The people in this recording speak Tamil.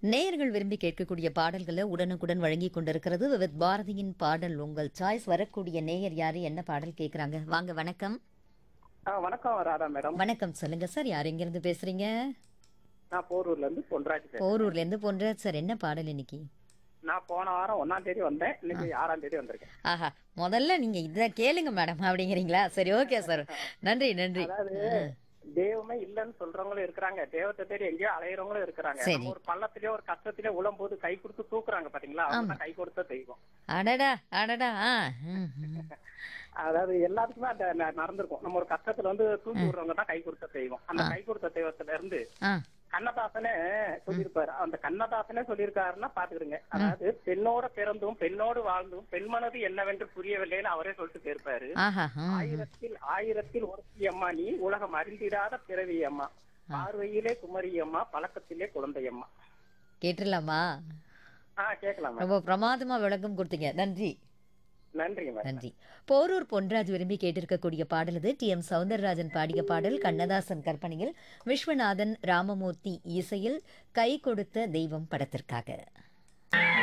நேயர்கள் விரும்பி கேட்கக்கூடிய பாடல்களை உடனுக்குடன் வழங்கி கொண்டிருக்கிறது வித் பாரதியின் பாடல் உங்கள் சாய்ஸ் வரக்கூடிய நேயர் யாரு என்ன பாடல் கேட்குறாங்க வாங்க வணக்கம் ஆ வணக்கம் ராதா மேடம் வணக்கம் சொல்லுங்க சார் யார் எங்கிருந்து பேசுறீங்க நான் போரூர்ல இருந்து பொன்ராஜ் பேசுறேன் போரூர்ல இருந்து போன்ற சார் என்ன பாடல் இன்னைக்கு நான் போன வாரம் ஒன்னாம் தேதி வந்தேன் இன்னைக்கு ஆறாம் தேதி வந்திருக்கேன் ஆஹா முதல்ல நீங்க இதை கேளுங்க மேடம் அப்படிங்கிறீங்களா சரி ஓகே சார் நன்றி நன்றி அதாவது தெய்வமே இல்லைன்னு சொல்றவங்களும் இருக்கிறாங்க தெய்வத்தை தேடி எங்கேயோ அலையிறவங்களும் இருக்கிறாங்க சரி. நம்ம ஒரு பள்ளத்திலேயோ ஒரு கஷ்டத்திலேயோ உழும்போது கை கொடுத்து தூக்குறாங்க பாத்தீங்களா அவங்க தான் கை கொடுத்த தெய்வம் அடடா அடடா ஆ ம், ம். அதாவது எல்லாத்துக்குமே அந்த ந- நடந்திருக்கும் நம்ம ஒரு கஷ்டத்துல வந்து தூக்கி விடுறவங்க தான் கை கொடுத்த தெய்வம் அந்த கை கொடுத்த தெய்வத்துல இருந்து ஆ கண்ணதாசனே சொல்லியிருப்பாரு அந்த கண்ணதாசனே சொல்லியிருக்காருன்னா பாத்துக்கிடுங்க அதாவது பெண்ணோட பிறந்தும் பெண்ணோடு வாழ்ந்தும் பெண்மனது என்னவென்று புரியவில்லைன்னு அவரே சொல்லிட்டு போயிருப்பாரு ஆஹா ம், ம். ஆயிரத்தில் ஆயிரத்தில் ஒருத்தி அம்மா நீ உலகம் அறிந்திடாத பிறவி அம்மா பார்வையிலே குமரி அம்மா பழக்கத்திலே குழந்தை அம்மா கேட்டுடலாமா ஆஹ் கேட்கலாம் ரொம்ப பிரமாதமா விளக்கம் கொடுத்தீங்க நன்றி நன்றிங்க மேடம் நன்றி போரூர் பொன்ராஜ் விரும்பி கேட்டிருக்கக்கூடிய பாடல் இது டி எம் சவுந்தரராஜன் பாடிய பாடல் கண்ணதாசன் கற்பனையில் விஸ்வநாதன் ராமமூர்த்தி இசையில் கை கொடுத்த தெய்வம் படத்திற்காக